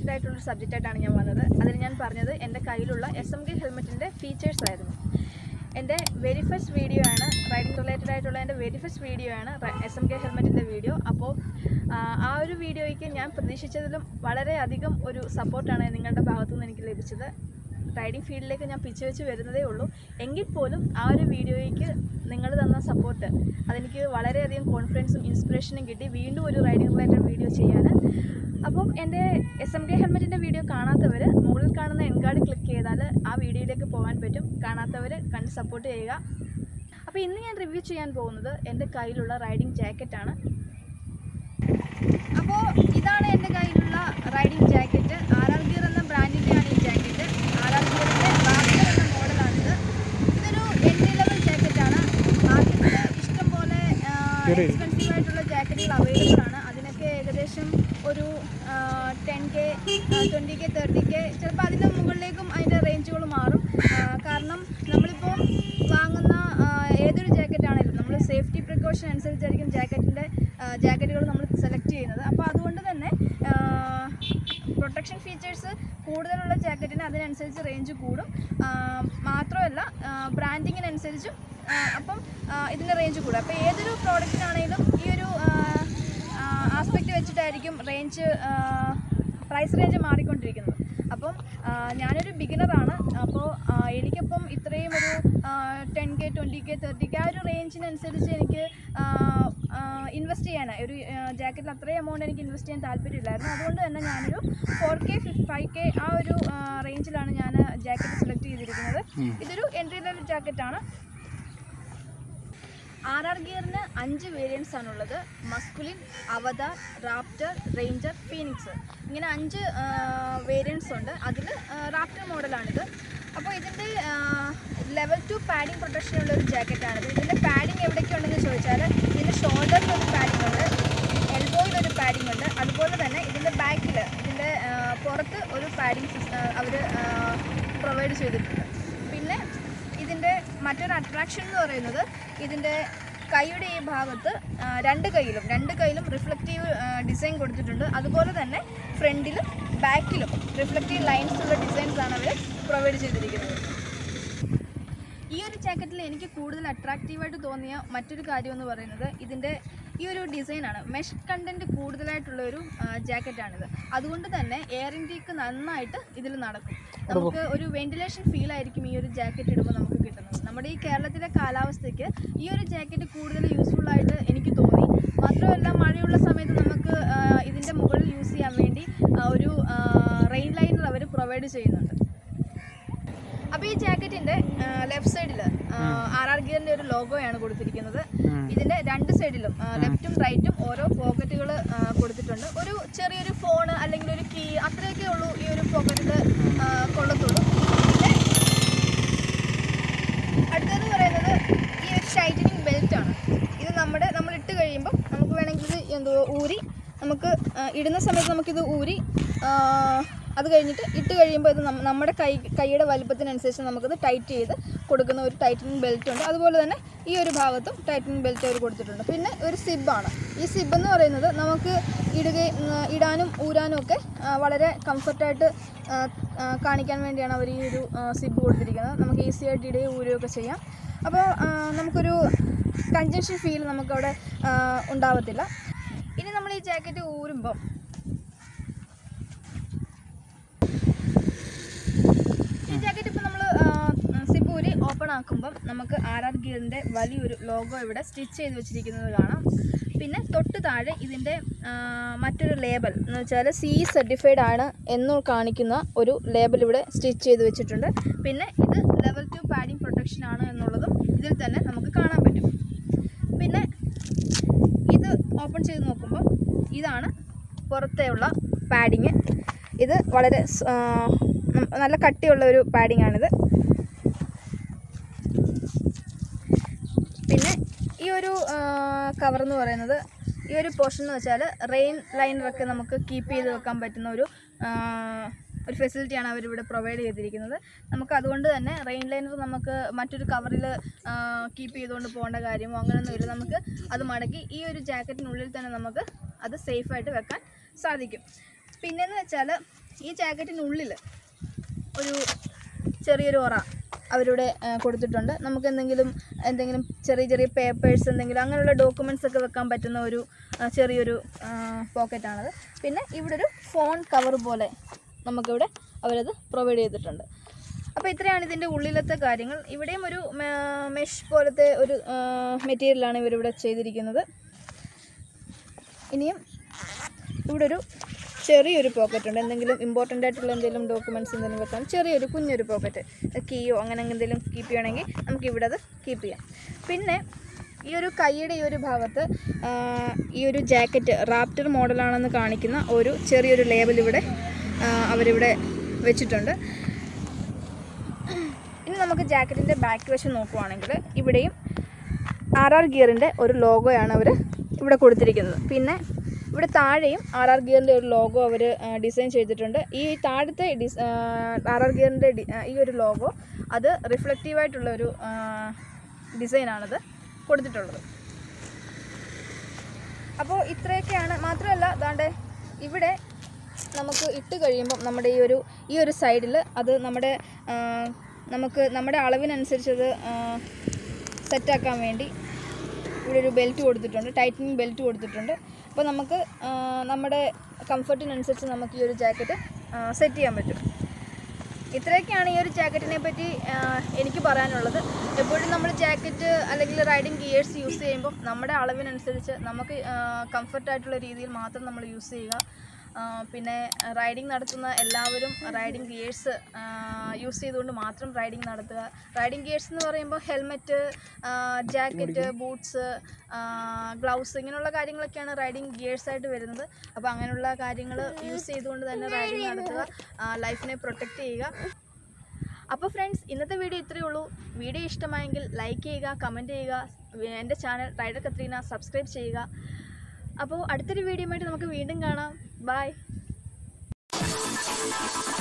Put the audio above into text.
related ആയിട്ടുള്ള ഒരു സബ്ജക്റ്റായിട്ടാണ് ഞാൻ വന്നത് അതിൽ ഞാൻ പറഞ്ഞത് എൻ്റെ കയ്യിലുള്ള എസ് എം കെ ഹെൽമെറ്റിൻ്റെ ഫീച്ചേഴ്സ് ആയിരുന്നു എൻ്റെ വെരി ഫസ്റ്റ് വീഡിയോ ആണ് റൈഡിംഗ് റിലേറ്റഡ് ആയിട്ടുള്ള എൻ്റെ വെരി ഫസ്റ്റ് വീഡിയോ ആണ് എസ് എം കെ ഹെൽമെറ്റിൻ്റെ വീഡിയോ അപ്പോൾ ആ, ആ ഒരു വീഡിയോയ്ക്ക് ഞാൻ പ്രതീക്ഷിച്ചതിലും വളരെയധികം ഒരു സപ്പോർട്ടാണ് നിങ്ങളുടെ ഭാഗത്തു നിന്ന് എനിക്ക് ലഭിച്ചത് റൈഡിംഗ് ഫീൽഡിലേക്ക് ഞാൻ പിച്ച് വെച്ച് വരുന്നതേ ഉള്ളൂ എങ്കിൽ പോലും ആ ഒരു വീഡിയോയ്ക്ക് നിങ്ങൾ തന്ന സപ്പോർട്ട് അതെനിക്ക് വളരെയധികം കോൺഫിഡൻസും ഇൻസ്പിറേഷനും കിട്ടി വീണ്ടും ഒരു റൈഡിംഗ് റിലേറ്റഡ് വീഡിയോ ചെയ്യാൻ അപ്പം എൻ്റെ എസ് എം കെ ഹെൽമെറ്റിൻ്റെ വീഡിയോ കാണാത്തവർ മുകളിൽ കാണുന്ന എൻകാർഡ് ക്ലിക്ക് ചെയ്താൽ ആ വീഡിയോയിലേക്ക് പോകാൻ പറ്റും കാണാത്തവർ കണ്ട് സപ്പോർട്ട് ചെയ്യുക അപ്പോൾ ഇന്ന് ഞാൻ റിവ്യൂ ചെയ്യാൻ പോകുന്നത് എൻ്റെ കയ്യിലുള്ള റൈഡിംഗ് ജാക്കറ്റാണ് അപ്പോൾ ഇതാണ് എൻ്റെ കയ്യിലുള്ള riding jacket R R gear എന്ന ബ്രാൻഡിൻ്റെയാണ് ഈ ജാക്കറ്റ് ആർ ആർ ഗിയറിൻ്റെ റാപ്റ്റർ എന്ന മോഡലാണിത് ഇതൊരു എൻട്രി ലെവൽ ജാക്കറ്റാണ് മാർക്കറ്റിൽ ഇഷ്ടംപോലെ എക്സ്പെൻസീവ് ആയിട്ടുള്ള ജാക്കറ്റുകൾ അവൈലബിൾ ആണ് അതിനൊക്കെ ഏകദേശം ഒരു ten K twenty K thirty K ചിലപ്പോൾ അതിൻ്റെ മുകളിലേക്കും അതിൻ്റെ റേഞ്ചുകൾ മാറും ആ, കാരണം നമ്മളിപ്പോൾ വാങ്ങുന്ന ആ, ഏതൊരു ജാക്കറ്റ് ആണെങ്കിലും നമ്മൾ സേഫ്റ്റി പ്രിക്കോഷൻ അനുസരിച്ചായിരിക്കും ജാക്കറ്റിൻ്റെ ജാക്കറ്റുകൾ നമ്മൾ സെലക്ട് ചെയ്യുന്നത് അപ്പോൾ അതുകൊണ്ട് തന്നെ പ്രൊട്ടക്ഷൻ ഫീച്ചേഴ്സ് കൂടുതലുള്ള ജാക്കറ്റിന് അതിനനുസരിച്ച് റേഞ്ച് കൂടും ആ, മാത്രമല്ല ബ്രാൻഡിങ്ങിനനുസരിച്ചും അപ്പം ആ, ഇതിൻ്റെ റേഞ്ച് കൂടും അപ്പോൾ ഏതൊരു പ്രോഡക്റ്റിനാണെങ്കിലും ഈ ഒരു ആസ്പെക്റ്റ് വെച്ചിട്ടായിരിക്കും റേഞ്ച് പ്രൈസ് റേഞ്ച് മാറിക്കൊണ്ടിരിക്കുന്നത് അപ്പം ആ, ഞാനൊരു ബിഗിനറാണ് അപ്പോൾ ആ, എനിക്കിപ്പം ഇത്രയും ഒരു ten K twenty K thirty K ആ ഒരു റേഞ്ചിനനുസരിച്ച് എനിക്ക് ഇൻവെസ്റ്റ് ചെയ്യാൻ ഒരു ജാക്കറ്റിൽ അത്രയും എമൗണ്ട് എനിക്ക് ഇൻവെസ്റ്റ് ചെയ്യാൻ താല്പര്യമില്ലായിരുന്നു അതുകൊണ്ട് തന്നെ ഞാനൊരു ഫോർ കെ ഫൈവ് കെ ആ ഒരു റേഞ്ചിലാണ് ഞാൻ ജാക്കറ്റ് സെലക്ട് ചെയ്തിരിക്കുന്നത് ഇതൊരു എൻട്രി ലെവൽ ജാക്കറ്റാണ് ആർ ആർ ഗിയറിന് അഞ്ച് വേരിയൻസ് ആണുള്ളത് Masculine Avatar Raptor Ranger Phoenix ഇങ്ങനെ അഞ്ച് വേരിയൻസ് ഉണ്ട് അതിൽ റാപ്റ്റർ മോഡലാണിത് അപ്പോൾ ഇതിൻ്റെ ലെവൽ ടു പാഡിംഗ് പ്രൊട്ടക്ഷൻ ഉള്ള ഒരു ജാക്കറ്റാണിത് ഇതിൻ്റെ പാഡിംഗ് എവിടെയൊക്കെ ഉണ്ടെന്ന് ചോദിച്ചാൽ ഇതിൻ്റെ ഷോൾഡറിൽ ഒരു പാഡിംഗ് ഉണ്ട് എൽബോയിൽ ഒരു പാഡിംഗ് ഉണ്ട് അതുപോലെ തന്നെ ഇതിൻ്റെ ബാക്കിൽ ഇതിൻ്റെ ആ, പുറത്ത് ഒരു പാഡിംഗ് അവർ പ്രൊവൈഡ് ചെയ്തിട്ടുണ്ട് പിന്നെ ഇതിൻ്റെ മറ്റൊരു അട്രാക്ഷൻ എന്ന് പറയുന്നത് ഇതിൻ്റെ കൈയുടെ ഈ ഭാഗത്ത് ആ, രണ്ട് കൈയിലും രണ്ട് കൈയിലും റിഫ്ലക്റ്റീവ് ഡിസൈൻ കൊടുത്തിട്ടുണ്ട് അതുപോലെ തന്നെ ഫ്രണ്ടിലും ബാക്കിലും റിഫ്ലക്റ്റീവ് ലൈൻസ് ഉള്ള ഡിസൈൻസ് ആണ് അവർ പ്രൊവൈഡ് ചെയ്തിരിക്കുന്നത് ഈ ഒരു ജാക്കറ്റിൽ എനിക്ക് കൂടുതൽ അട്രാക്റ്റീവായിട്ട് തോന്നിയ മറ്റൊരു കാര്യം എന്ന് പറയുന്നത് ഇതിൻ്റെ ഈ ഒരു ഡിസൈനാണ് മെഷ് കണ്ടൻറ്റ് കൂടുതലായിട്ടുള്ള ഒരു ജാക്കറ്റാണിത് അതുകൊണ്ട് തന്നെ എയർ ഇൻടേക്ക് നന്നായിട്ട് ഇതിൽ നടക്കും നമുക്ക് ഒരു വെന്റിലേഷൻ ഫീൽ ആയിരിക്കും ഈ ഒരു ജാക്കറ്റ് ഇടുമ്പോൾ നമുക്ക് കിട്ടുന്നത് നമ്മുടെ ഈ കേരളത്തിലെ കാലാവസ്ഥയ്ക്ക് ഈ ഒരു ജാക്കറ്റ് കൂടുതൽ യൂസ്ഫുൾ ആയിട്ട് എനിക്ക് തോന്നി മാത്രമല്ല മഴയുള്ള സമയത്ത് നമുക്ക് ആ, ഇതിൻ്റെ മുകളിൽ യൂസ് ചെയ്യാൻ വേണ്ടി ആ, ഒരു റെയിൻ ലൈനർ അവർ പ്രൊവൈഡ് ചെയ്യുന്നുണ്ട് അപ്പോൾ ഈ ജാക്കറ്റിന്റെ ലെഫ്റ്റ് സൈഡിൽ ആർ ആർ ഗിയറിന്റെ ഒരു ലോഗോയാണ് കൊടുത്തിരിക്കുന്നത് ഇതിന്റെ രണ്ട് സൈഡിലും ലെഫ്റ്റും റൈറ്റും ഓരോ പോക്കറ്റുകൾ കൊടുത്തിട്ടുണ്ട് ഒരു ചെറിയൊരു ഫോൺ അല്ലെങ്കിൽ ഒരു കീ അത്രയൊക്കെ ഉള്ളൂ ഈ ഒരു പോക്കറ്റിൽ കൊള്ളത്തുള്ളൂ പിന്നെ അടുത്തതെന്ന് പറയുന്നത് ഈ ഒരു ടൈറ്റനിങ് ബെൽറ്റ് ആണ് ഇത് നമ്മുടെ നമ്മൾ ഇട്ട് കഴിയുമ്പോൾ നമുക്ക് വേണമെങ്കിൽ ഇത് എന്തോ ഊരി നമുക്ക് ആ, ഇടുന്ന സമയത്ത് നമുക്കിത് ഊരി ആ, അത് കഴിഞ്ഞിട്ട് ഇട്ട് കഴിയുമ്പോൾ ഇത് നമ്മ- നമ്മുടെ കൈ കൈയുടെ വലുപ്പത്തിനനുസരിച്ച് നമുക്കിത് ടൈറ്റ് ചെയ്ത് കൊടുക്കുന്ന ഒരു ടൈറ്റനിങ് ബെൽറ്റ് ഉണ്ട് അതുപോലെ തന്നെ ഈ ഒരു ഭാഗത്തും ടൈറ്റനിങ് ബെൽറ്റ് അവർ കൊടുത്തിട്ടുണ്ട് പിന്നെ ഒരു സിബാണ് ഈ സിബ് എന്ന് പറയുന്നത് നമുക്ക് ഇടുകയും ഉം, ഇടാനും ഊരാനും ഒക്കെ ആ, വളരെ കംഫർട്ടായിട്ട് കാണിക്കാൻ വേണ്ടിയാണ് അവർ ഈ ഒരു സിബ് കൊടുത്തിരിക്കുന്നത് നമുക്ക് ഈസി ആയിട്ട് ഇടുകയും ഊരുകയൊക്കെ ചെയ്യാം അപ്പോൾ ആ, നമുക്കൊരു കൺജൻഷൻ ഫീൽ നമുക്കവിടെ ആ, ഉണ്ടാവത്തില്ല ഇനി നമ്മൾ ഈ ജാക്കറ്റ് ഊരുമ്പം ഈ ജാക്കറ്റ് ഇപ്പോൾ നമ്മൾ സിബൂരി ഓപ്പൺ ആക്കുമ്പം നമുക്ക് ആർ ആർ ഗിയറിൻ്റെ വലിയൊരു ലോഗോ ഇവിടെ സ്റ്റിച്ച് ചെയ്ത് വെച്ചിരിക്കുന്നത് കാണാം പിന്നെ തൊട്ട് താഴെ ഇതിൻ്റെ ആ, മറ്റൊരു ലേബൽ എന്ന് വെച്ചാൽ സി സർട്ടിഫൈഡ് ആണ് എന്ന് കാണിക്കുന്ന ഒരു ലേബൽ ഇവിടെ സ്റ്റിച്ച് ചെയ്ത് വെച്ചിട്ടുണ്ട് പിന്നെ ഇത് ലെവൽ ടു പാഡിംഗ് പ്രൊട്ടക്ഷൻ ആണ് എന്നുള്ളതും ഇതിൽ തന്നെ നമുക്ക് കാണാൻ പറ്റും പിന്നെ ഇത് ഓപ്പൺ ചെയ്ത് നോക്കുമ്പോൾ ഇതാണ് പുറത്തെയുള്ള പാഡിങ് ഇത് വളരെ സ്- ആ, നം- നല്ല കട്ടിയുള്ള ഒരു പാഡിംഗ് ആണിത് പിന്നെ ഈ ഒരു കവർ എന്ന് പറയുന്നത് ഈ ഒരു പോർഷൻ എന്ന് വെച്ചാൽ റെയിൻ ലൈനറൊക്കെ നമുക്ക് കീപ്പ് ചെയ്ത് വെക്കാൻ പറ്റുന്ന ഒരു ആ, ഒരു ഫെസിലിറ്റിയാണ് അവരിവിടെ പ്രൊവൈഡ് ചെയ്തിരിക്കുന്നത് നമുക്ക് അതുകൊണ്ട് തന്നെ റെയിൻ ലൈനർ നമുക്ക് മറ്റൊരു കവറിൽ കീപ്പ് ചെയ്തുകൊണ്ട് പോകേണ്ട കാര്യമോ അങ്ങനെയൊന്നുമില്ല നമുക്ക് അത് മടക്കി ഈ ഒരു ജാക്കറ്റിനുള്ളിൽ തന്നെ നമുക്ക് അത് സേഫായിട്ട് വെക്കാൻ സാധിക്കും പിന്നെന്ന് വെച്ചാൽ ഈ ജാക്കറ്റിനുള്ളിൽ ഒരു ചെറിയൊരു ഒറ അവരിവിടെ ആ, കൊടുത്തിട്ടുണ്ട് നമുക്ക് എന്തെങ്കിലും എന്തെങ്കിലും ചെറിയ ചെറിയ പേപ്പേഴ്സ് എന്തെങ്കിലും അങ്ങനെയുള്ള ഡോക്യുമെൻറ്റ്സ് ഒക്കെ വെക്കാൻ പറ്റുന്ന ഒരു ആ, ചെറിയൊരു പോക്കറ്റാണത് പിന്നെ ഇവിടെ ഒരു ഫോൺ കവർ പോലെ നമുക്കിവിടെ അവരത് പ്രൊവൈഡ് ചെയ്തിട്ടുണ്ട് അപ്പോൾ ഇത്രയാണ് ഇതിൻ്റെ ഉള്ളിലത്തെ കാര്യങ്ങൾ ഇവിടെയും ഒരു മെഷ് പോലത്തെ ഒരു മെറ്റീരിയലാണ് ഇവരിവിടെ ചെയ്തിരിക്കുന്നത് ഇനിയും ഇവിടെ ഒരു ചെറിയൊരു പോക്കറ്റ് ഉണ്ട് എന്തെങ്കിലും ഇമ്പോർട്ടൻ്റ് ആയിട്ടുള്ള എന്തെങ്കിലും ഡോക്യുമെൻറ്റ്സ് എന്തെങ്കിലും വെക്കാൻ ചെറിയൊരു കുഞ്ഞൊരു പോക്കറ്റ് കീയോ അങ്ങനെ എന്തെങ്കിലും കീപ്പ് ചെയ്യണമെങ്കിൽ നമുക്ക് ഇവിടെ അത് കീപ്പ് ചെയ്യാം പിന്നെ ഈ ഒരു കൈയുടെ ഈ ഒരു ഭാഗത്ത് ആ, ഈ ഒരു ജാക്കറ്റ് റാപ്റ്റർ മോഡലാണെന്ന് കാണിക്കുന്ന ഒരു ചെറിയൊരു ലേബൽ ഇവിടെ ആ, അവരിവിടെ വെച്ചിട്ടുണ്ട് ഇനി നമുക്ക് ജാക്കറ്റിൻ്റെ ബാക്ക് വശം നോക്കുവാണെങ്കിൽ ഇവിടെയും ആർ ആർ ഗിയറിൻ്റെ ഒരു ലോഗോയാണ് അവർ ഇവിടെ കൊടുത്തിരിക്കുന്നത് പിന്നെ ഇവിടെ താഴെയും ആർ ആർ ഗിയറിൻ്റെ ഒരു ലോഗോ അവർ ഡിസൈൻ ചെയ്തിട്ടുണ്ട് ഈ താഴത്തെ ഡിസ് ആർ ആർ ഗിയറിൻ്റെ ഈ ഒരു ലോഗോ അത് റിഫ്ലക്റ്റീവായിട്ടുള്ള ഒരു ഡിസൈനാണത് കൊടുത്തിട്ടുള്ളത് അപ്പോൾ ഇത്രയൊക്കെയാണ് മാത്രമല്ല അതാണ്ട് ഇവിടെ നമുക്ക് ഇട്ട് കഴിയുമ്പം നമ്മുടെ ഈ ഒരു ഈ ഒരു സൈഡിൽ അത് നമ്മുടെ ആ, നമുക്ക് നമ്മുടെ അളവിനനുസരിച്ചത് സെറ്റാക്കാൻ വേണ്ടി ഇവിടെ ഒരു ബെൽറ്റ് കൊടുത്തിട്ടുണ്ട് ടൈറ്റനിങ് ബെൽറ്റ് കൊടുത്തിട്ടുണ്ട് അപ്പോൾ നമുക്ക് ആ, നമ്മുടെ കംഫർട്ടിനനുസരിച്ച് നമുക്ക് ഈ ഒരു ജാക്കറ്റ് സെറ്റ് ചെയ്യാൻ പറ്റും ഇത്രയൊക്കെയാണ് ഈ ഒരു ജാക്കറ്റിനെ പറ്റി ആ, എനിക്ക് പറയാനുള്ളത് എപ്പോഴും നമ്മൾ ജാക്കറ്റ് അല്ലെങ്കിൽ റൈഡിങ് ഗിയേഴ്സ് യൂസ് ചെയ്യുമ്പോൾ നമ്മുടെ അളവിനനുസരിച്ച് നമുക്ക് കംഫർട്ടായിട്ടുള്ള രീതിയിൽ മാത്രം നമ്മൾ യൂസ് ചെയ്യുക ആ, പിന്നെ റൈഡിങ് നടത്തുന്ന എല്ലാവരും റൈഡിങ് ഗിയേഴ്സ് യൂസ് ചെയ്തുകൊണ്ട് മാത്രം റൈഡിങ് നടത്തുക റൈഡിങ് ഗിയേഴ്സ് എന്ന് പറയുമ്പോൾ ഹെൽമെറ്റ് ജാക്കറ്റ് ബൂട്ട്സ് ഗ്ലൗസ് ഇങ്ങനെയുള്ള കാര്യങ്ങളൊക്കെയാണ് റൈഡിങ് ഗിയേഴ്സ് ആയിട്ട് വരുന്നത് അപ്പോൾ അങ്ങനെയുള്ള കാര്യങ്ങൾ യൂസ് ചെയ്തുകൊണ്ട് തന്നെ റൈഡിങ് നടത്തുക ലൈഫിനെ പ്രൊട്ടക്റ്റ് ചെയ്യുക അപ്പോൾ ഫ്രണ്ട്സ് ഇന്നത്തെ വീഡിയോ ഇത്രയേ ഉള്ളൂ വീഡിയോ ഇഷ്ടമായെങ്കിൽ ലൈക്ക് ചെയ്യുക കമൻറ്റ് ചെയ്യുക എൻ്റെ ചാനൽ റൈഡർ കത്രീന സബ്സ്ക്രൈബ് ചെയ്യുക അപ്പോൾ അടുത്തൊരു വീഡിയോ ആയിട്ട് നമുക്ക് വീണ്ടും കാണാം ബൈ